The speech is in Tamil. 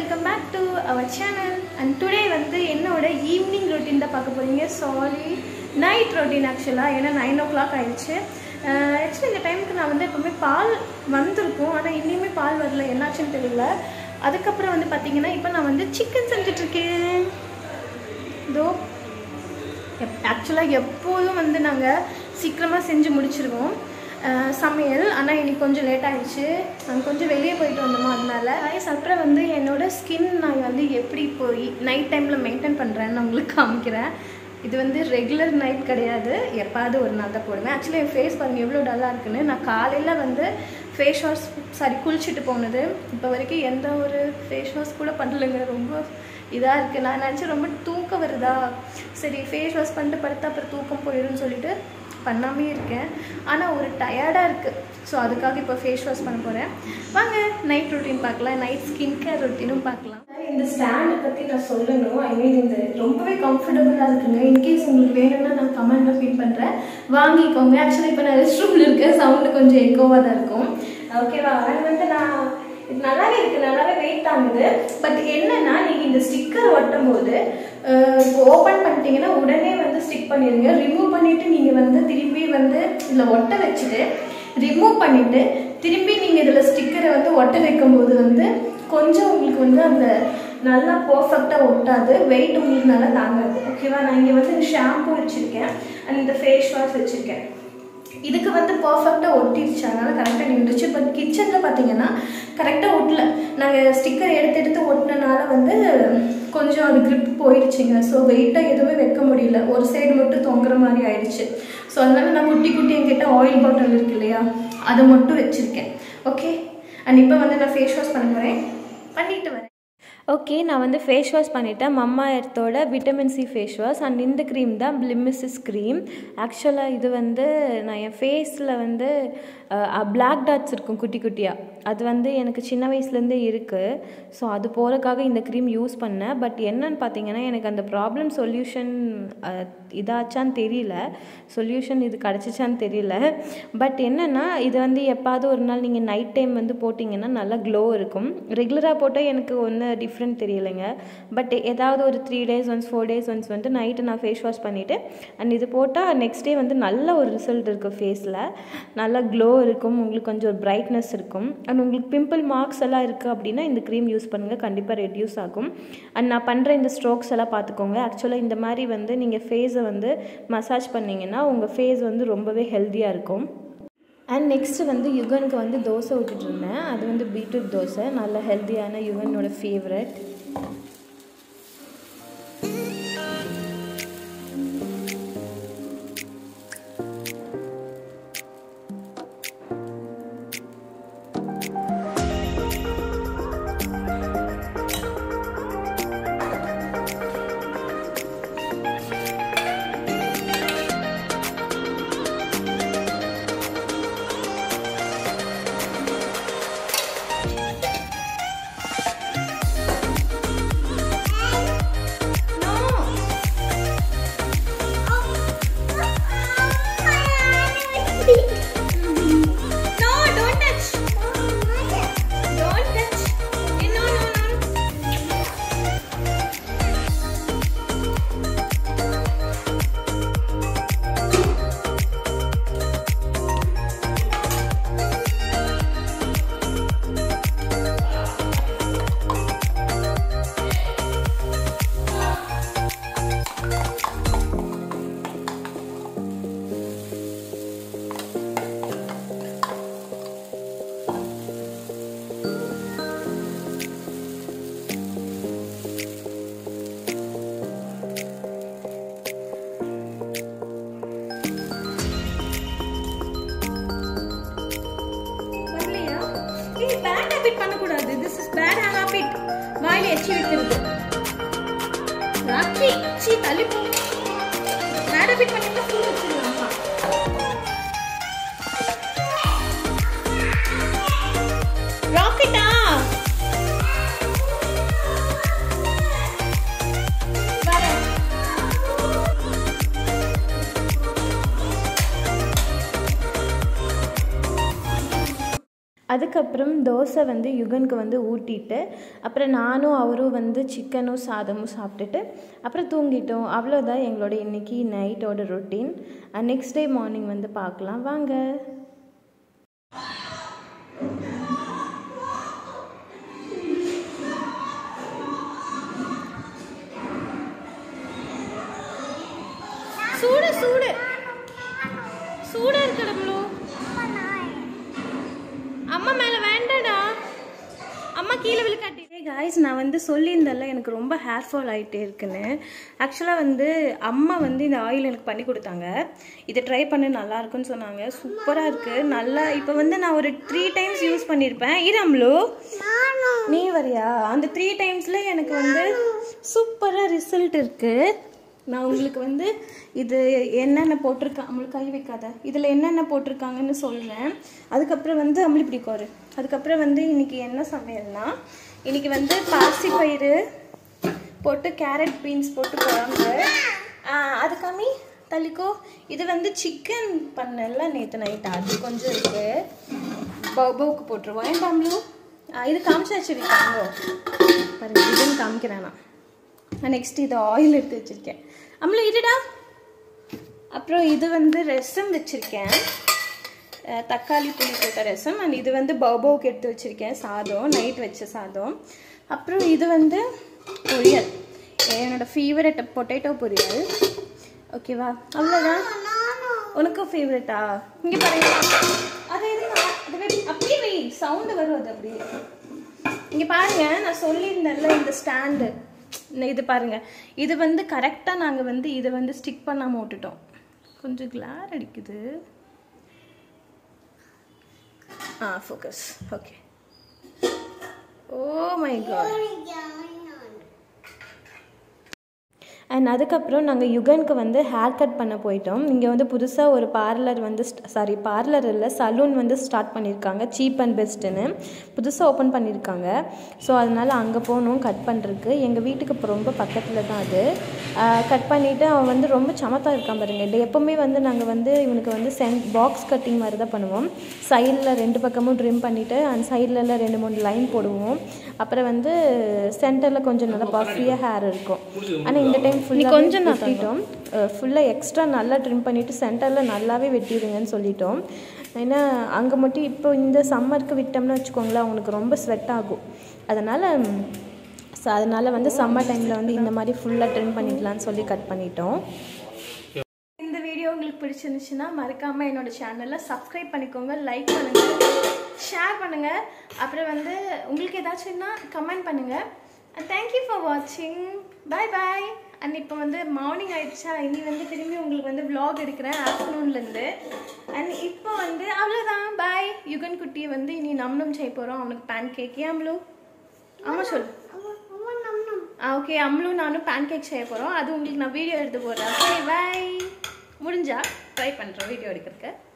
Welcome back to our channel and today வந்து என்னோட ஈவினிங் ரொட்டீன் தான் பார்க்க போகிறீங்க சாரி நைட் ரொட்டீன் ஆக்சுவலாக ஏன்னா நைன் ஓ கிளாக் ஆயிடுச்சு ஆக்சுவலி இந்த டைமுக்கு நான் வந்து எப்பவுமே பால் வந்திருக்கும் ஆனால் இன்னுமே பால் வரல என்னாச்சுன்னு தெரியல அதுக்கப்புறம் வந்து பார்த்தீங்கன்னா இப்போ நான் வந்து சிக்கன் செஞ்சிட்ருக்கேன் இதோ ஆக்சுவலாக எப்போதும் வந்து நாங்கள் சீக்கிரமாக செஞ்சு முடிச்சிருவோம் அஹ் சமையல் ஆனால் இன்னைக்கு கொஞ்சம் லேட் ஆயிடுச்சு நாங்கள் கொஞ்சம் வெளியே போயிட்டு வந்தோமோ அதனால ஐஸ் அப்புறம் வந்து என்னோட ஸ்கின் நான் வந்து எப்படி போய் நைட் டைமில் மெயின்டைன் பண்ணுறேன்னு நான் உங்களுக்கு காமிக்கிறேன் இது வந்து ரெகுலர் நைட் கிடையாது எப்பாவது ஒரு நாள் தான் போடுவேன் ஆக்சுவலி என் ஃபேஸ் பாருங்கள் எவ்வளோ டல்லாக இருக்குன்னு நான் காலையில் வந்து ஃபேஸ் வாஷ் சாரி குளிச்சுட்டு போனது இப்போ வரைக்கும் எந்த ஒரு ஃபேஸ் வாஷ் கூட பண்ணலைங்க ரொம்ப இதாக இருக்குது நான் நினச்சேன் ரொம்ப தூக்கம் வருதா சரி ஃபேஸ் வாஷ் பண்ணிட்டு படுத்தா அப்புறம் தூக்கம் போயிடும்னு சொல்லிட்டு பண்ணாமே இருக்கேன் ஆனால் ஒரு டயர்டாக இருக்குது ஸோ அதுக்காக இப்போ ஃபேஸ் வாஷ் பண்ண போகிறேன் வாங்க நைட் ரொட்டீன் பார்க்கலாம் நைட் ஸ்கின் கேர் ரொட்டீனும் பார்க்கலாம் இந்த ஸ்டாண்டை பற்றி நான் சொல்லணும் ஐ மீன் இந்த ரொம்பவே கம்ஃபர்டபுளாக இருக்குங்க இன்கேஸ் உங்களுக்கு வேணும்னா நான் கமெண்ட்டில் ஃபீல் பண்ணுறேன் வாங்கிக்கோங்க ஆக்சுவலாக இப்போ நான் ரெஸ்ட் ரூமில் இருக்க சவுண்டு கொஞ்சம் எக்கோவாக தான் இருக்கும் ஓகேவா அது வந்து நான் இது நல்லாவே இருக்குது நல்லாவே வெயிட் தாங்குது பட் என்னன்னா நீங்கள் இந்த ஸ்டிக்கர் ஒட்டும் போது இப்போ ஓப்பன் பண்ணிட்டீங்கன்னா உடனே வந்து ஸ்டிக் பண்ணிடுங்க ரிமூவ் பண்ணிவிட்டு நீங்கள் வந்து திரும்பி வந்து இதில் ஒட்ட வச்சுட்டு ரிமூவ் பண்ணிவிட்டு திரும்பி நீங்கள் இதில் ஸ்டிக்கரை வந்து ஒட்ட வைக்கும்போது வந்து கொஞ்சம் உங்களுக்கு வந்து அந்த நல்லா பர்ஃபெக்டாக ஒட்டாது வெயிட் உங்களுக்கு நல்லா தாங்காது ஓகேவா நான் இங்கே வந்து ஷாம்பு வச்சுருக்கேன் அண்ட் இந்த ஃபேஸ் வாஷ் வச்சுருக்கேன் இதுக்கு வந்து பர்ஃபெக்டாக ஒட்டிடுச்சு அதனால் கரெக்டாக நின்றுச்சு பட் கிச்சனில் பார்த்தீங்கன்னா கரெக்டாக ஒட்டல நாங்கள் ஸ்டிக்கர் எடுத்து எடுத்து ஒட்டினனால வந்து கொஞ்சம் அது grip போயிடுச்சுங்க ஸோ வெயிட்டாக எதுவுமே வைக்க முடியல ஒரு சைடு மட்டும் தொங்குற மாதிரி ஆயிடுச்சு ஸோ அதனால நான் குட்டி குட்டி என்கிட்ட ஆயில் பாட்டில் இருக்கு இல்லையா அதை மட்டும் வச்சுருக்கேன் ஓகே அண்ட் இப்போ வந்து நான் ஃபேஸ் வாஷ் பண்ண போகிறேன் பண்ணிட்டு வரேன் ஓகே நான் வந்து ஃபேஸ் வாஷ் பண்ணிட்டேன் மம்மா எர்த்தோட vitamin C face wash and இந்த க்ரீம் தான் பிளிமிசிஸ் க்ரீம் ஆக்சுவலாக இது வந்து நான் என் ஃபேஸில் வந்து பிளாக் டாட்ஸ் இருக்கும் குட்டி குட்டியாக அது வந்து எனக்கு சின்ன வயசுலேருந்தே இருக்குது ஸோ அது போகிறக்காக இந்த க்ரீம் யூஸ் பண்ணேன் பட் என்னன்னு பார்த்தீங்கன்னா எனக்கு அந்த ப்ராப்ளம் சொல்யூஷன் இதாச்சான்னு தெரியல சொல்யூஷன் இது கிடச்சிச்சான்னு தெரியல பட் என்னென்னா இது வந்து எப்பாவது ஒரு நாள் நீங்கள் நைட் டைம் வந்து போட்டிங்கன்னா நல்லா க்ளோ இருக்கும் ரெகுலராக போட்டால் எனக்கு ஒன்றும் டிஃப்ரெண்ட் தெரியலைங்க பட் ஏதாவது ஒரு three days once four days once வந்து நைட்டு நான் ஃபேஸ் வாஷ் பண்ணிவிட்டு அண்ட் இது போட்டால் நெக்ஸ்ட் டே வந்து நல்ல ஒரு ரிசல்ட் இருக்கும் ஃபேஸில் நல்லா க்ளோ இருக்கும் உங்களுக்கு கொஞ்சம் ஒரு பிரைட்னஸ் இருக்கும் அண்ட் உங்களுக்கு பிம்பிள் மார்க்ஸ் எல்லாம் இருக்குது அப்படின்னா இந்த க்ரீம் யூஸ் பண்ணுங்கள் கண்டிப்பாக ரெடியூஸ் ஆகும் அண்ட் நான் பண்ணுற இந்த ஸ்ட்ரோக்ஸ் எல்லாம் பார்த்துக்கோங்க ஆக்சுவலாக இந்த மாதிரி வந்து நீங்கள் ஃபேஸை வந்து மசாஜ் பண்ணிங்கன்னா உங்கள் ஃபேஸ் வந்து ரொம்பவே ஹெல்த்தியாக இருக்கும் அண்ட் நெக்ஸ்ட்டு வந்து யுகனுக்கு வந்து தோசை விட்டுட்டு இருந்தேன் அது வந்து பீட்ரூட் தோசை நல்ல ஹெல்த்தியான யுகனோட favourite No, don't touch. Don't touch. No, no, no. வரலையா ஏய் பேட் ஹாபிட் பண்ணக்கூடாது திஸ் இஸ் பேட் ஹாபிட் வாயில எச்சி வைக்கிறது ராக்கி சீ தள்ளி போ பேட் ஹாபிட் பண்ணிட்டு ஃபுல் வச்சிடலாமா ராக்கெட்டா வரேன் அதுக்கப்புறம் தோசை வந்து யுகனுக்கு வந்து ஊட்டிட்டு அப்புறம் நானும் அவரும் வந்து சிக்கனும் சாதமும் சாப்பிட்டுட்டு அப்புறம் தூங்கிட்டோம் அவ்வளோதான் எங்களோட இன்னைக்கு நைட்டோட ரொட்டீன் நெக்ஸ்ட் டே மார்னிங் வந்து பார்க்கலாம் வாங்க சூடு சூடு சூடா இருக்கடம்லோ அம்மா மேல வேண்டாடா அம்மா கீழே விழுக்காட்டி காய்ஸ் நான் வந்து சொல்லியிருந்தேன்ல எனக்கு ரொம்ப ஹேர் ஃபால் ஆகிட்டே இருக்குன்னு ஆக்சுவலாக வந்து அம்மா வந்து இந்த ஆயில் எனக்கு பண்ணி கொடுத்தாங்க இதை ட்ரை பண்ண நல்லா இருக்குன்னு சொன்னாங்க சூப்பராக இருக்குது நல்லா இப்போ வந்து நான் ஒரு த்ரீ டைம்ஸ் யூஸ் பண்ணியிருப்பேன் இரம்லு நீ வரியா அந்த த்ரீ டைம்ஸில் எனக்கு வந்து சூப்பராக ரிசல்ட் இருக்குது நான் உங்களுக்கு வந்து இது என்னென்ன போட்டிருக்கேன் நம்மளுக்கு கை வைக்காத இதில் என்னென்ன போட்டிருக்காங்கன்னு சொல்கிறேன் அதுக்கப்புறம் வந்து அம்மளி பிடிக்காரு அதுக்கப்புறம் வந்து இன்னைக்கு என்ன சமையல்னா இன்னைக்கு வந்து பாசி பயிறு போட்டு கேரட் பீன்ஸ் போட்டு குழம்பு ஆஹ், அது கம்மி தள்ளிக்கோ இது வந்து சிக்கன் பண்ணல நேற்று நைட் அது கொஞ்சம் இருக்கு பவுக்கு போட்டுருவோம் ஏன் தமிழு இது காமிச்சாச்சு வைக்காங்க பாருங்க இதுன்னு காமிக்கிறேன் நான் நெக்ஸ்ட் இது ஆயில் எடுத்து வச்சிருக்கேன் அம்மள இருடா அப்புறம் இது வந்து ரசம் வச்சிருக்கேன் அஹ் தக்காளி புளி போட்ட ரசம் அண்ட் இது வந்து பௌபவுக்கு எடுத்து வச்சிருக்கேன் சாதம் நைட் வச்ச சாதம் அப்புறம் இது வந்து பொரியல் என்னோட ஃபேவரட் பொட்டேட்டோ பொரியல் ஓகேவா அவ்வளோதான் உனக்கும் ஃபேவரட்டா இங்கே பாருங்க அது எதுக்கு அது வை- அப்படியே வை சவுண்டு வரும் அது அப்படியே இங்க பாருங்க நான் சொல்லியிருந்தேன்ல இந்த ஸ்டாண்டு இது பாருங்க இது வந்து கரெக்டாக நாங்கள் வந்து இதை வந்து ஸ்டிக் பண்ணாம விட்டுட்டோம் கொஞ்சம் கிளார் அடிக்குது ஆ focus okay oh my god and அதுக்கப்புறம் நாங்கள் யுகனுக்கு வந்து ஹேர் கட் பண்ண போயிட்டோம் இங்கே வந்து புதுசாக ஒரு பார்லர் வந்து சாரி பார்லர் இல்லை சலூன் வந்து ஸ்டார்ட் பண்ணியிருக்காங்க சீப் அண்ட் பெஸ்ட்டுன்னு புதுசாக ஓப்பன் பண்ணியிருக்காங்க ஸோ அதனால் அங்கே போகணும் கட் பண்ணுறதுக்கு எங்கள் வீட்டுக்கு இப்போ ரொம்ப பக்கத்தில் தான் அது கட் பண்ணிவிட்டு அவன் வந்து ரொம்ப சமத்தாக இருக்கான் பாருங்க இது எப்போவுமே வந்து நாங்கள் வந்து இவனுக்கு வந்து சென்ட் பாக்ஸ் கட்டிங் மாதிரி தான் பண்ணுவோம் சைடில் ரெண்டு பக்கமும் ட்ரிம் பண்ணிவிட்டு அந்த சைட்லலாம் ரெண்டு மூணு லைன் போடுவோம் அப்புறம் வந்து சென்டரில் கொஞ்சம் நல்லா பஃபியாக ஹேர் இருக்கும் ஆனால் இந்த டைம் ஃபுல்லாக கொஞ்சம் வெட்டிட்டோம் ஃபுல்லாக எக்ஸ்ட்ரா நல்லா ட்ரிம் பண்ணிவிட்டு சென்டரில் நல்லாவே வெட்டிடுங்கன்னு சொல்லிட்டோம் ஏன்னா அங்கே மட்டும் இப்போ இந்த சம்மருக்கு விட்டோம்னு வச்சுக்கோங்களேன் அவனுக்கு ரொம்ப ஸ்வெட் ஆகும் அதனால் ஸோ அதனால் வந்து சம்மர் டைமில் வந்து இந்த மாதிரி ஃபுல்லாக ட்ரிம் பண்ணிக்கலாம்னு சொல்லி கட் பண்ணிட்டோம் இந்த வீடியோ உங்களுக்கு பிடிச்சிருந்துச்சுன்னா மறக்காம என்னோட சேனலை சப்ஸ்கிரைப் பண்ணிக்கோங்க லைக் பண்ணுங்க ஷேர் பண்ணுங்க அப்புறம் வந்து உங்களுக்கு ஏதாச்சும்னா கமெண்ட் பண்ணுங்க தேங்க்யூ ஃபார் வாட்சிங் பை பாய் அண்ட் இப்போ வந்து மார்னிங் ஆயிடுச்சா இனி வந்து திரும்பி உங்களுக்கு வந்து vlog எடுக்கிறேன் ஆஃப்டர்நூன்லேருந்து அண்ட் இப்போ வந்து அவ்வளோதான் பாய் யுகன் குட்டியை வந்து இனி நம்னம் செய்ய போகிறோம் அவனுக்கு பேன் கேக் ஏன் அம்லு ஆமாம் சொல்லு ஆ ஓகே அம்லும் நானும் பேன் கேக் செய்ய போகிறோம் அது உங்களுக்கு நான் வீடியோ எடுத்து போடுறேன் ஓகே பாய் முடிஞ்சா ட்ரை பண்ணுறோம் வீடியோ எடுக்கிறதுக்கு